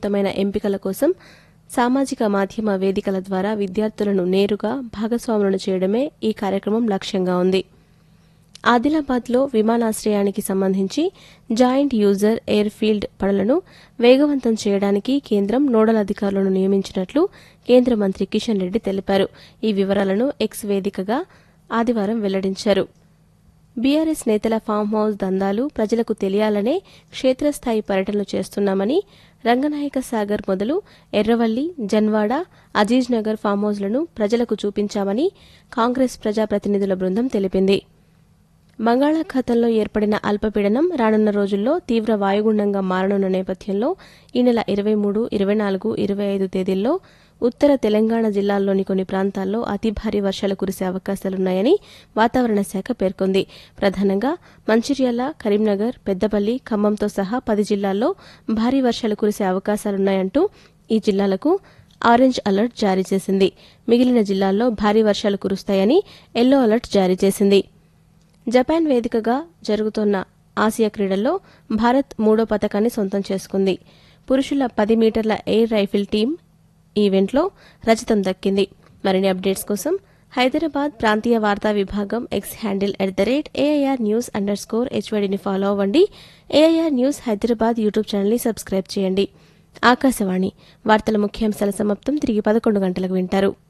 సురక్షితమైన ఎంపికల కోసం సామాజిక మాధ్యమ వేదికల ద్వారా విద్యార్థులను నేరుగా భాగస్వాములను చేయడమే ఈ కార్యక్రమం లక్ష్యంగా ఉంది ఆదిలాబాద్లో విమానాశ్రయానికి సంబంధించి జాయింట్ యూజర్ ఎయిర్ ఫీల్డ్ పనులను వేగవంతం చేయడానికి కేంద్రం నోడల్ అధికారులను నియమించినట్లు కేంద్ర మంత్రి కిషన్ రెడ్డి తెలిపారు ఈ వివరాలను ఎక్స్ వేదికగా ఆదివారం వెల్లడించారు బీఆర్ఎస్ నేతల ఫామ్ హౌస్ దందాలు ప్రజలకు తెలియాలనే క్షేత్రస్థాయి పర్యటనలు చేస్తున్నామని రంగనాయక సాగర్ మొదలు ఎర్రవల్లి జన్వాడ అజీజ్ నగర్ ఫామ్ హౌస్లను ప్రజలకు చూపించామని కాంగ్రెస్ ప్రజాప్రతినిధుల బృందం తెలిపింది బంగాళాఖాతంలో ఏర్పడిన అల్పపీడనం రానున్న రోజుల్లో తీవ్ర వాయుగుండంగా మారనున్న నేపథ్యంలో ఈ నెల ఇరవై మూడు ఇరవై నాలుగు ఇరవై ఐదు తేదీల్లో ఉత్తర తెలంగాణ జిల్లాల్లోని కొన్ని ప్రాంతాల్లో అతి భారీ వర్షాలు కురిసే అవకాశాలున్నాయని వాతావరణ శాఖ పేర్కొంది ప్రధానంగా మంచిర్యాల కరీంనగర్ పెద్దపల్లి ఖమ్మంతో సహా పది జిల్లాల్లో భారీ వర్షాలు కురిసే అవకాశాలున్నాయంటూ ఈ జిల్లాలకు ఆరెంజ్ అలర్ట్ జారీ చేసింది మిగిలిన జిల్లాల్లో భారీ వర్షాలు కురుస్తాయని ఎల్లో అలర్ట్ జారీ చేసింది జపాన్ వేదికగా జరుగుతోన్న ఆసియా క్రీడల్లో భారత్ మూడో పథకాన్ని సొంతం చేసుకుంది పురుషుల పది మీటర్ల ఎయిర్ రైఫిల్ టీం ఈవెంట్లో రజతం దక్కింది మరిన్ని అప్డేట్స్ కోసం హైదరాబాద్ ప్రాంతీయ వార్తా విభాగం X handle at the rate AIR news under score హెచ్వైడిని ఫాలో అవ్వండి ఏఐఆర్ న్యూస్ హైదరాబాద్ యూట్యూబ్ ఛానల్ని సబ్స్క్రైబ్ చేయండి ఆకాశవాణి వార్తల ముఖ్యాంశాల సమాప్తం తిరిగి పదకొండు గంటలకు వింటారు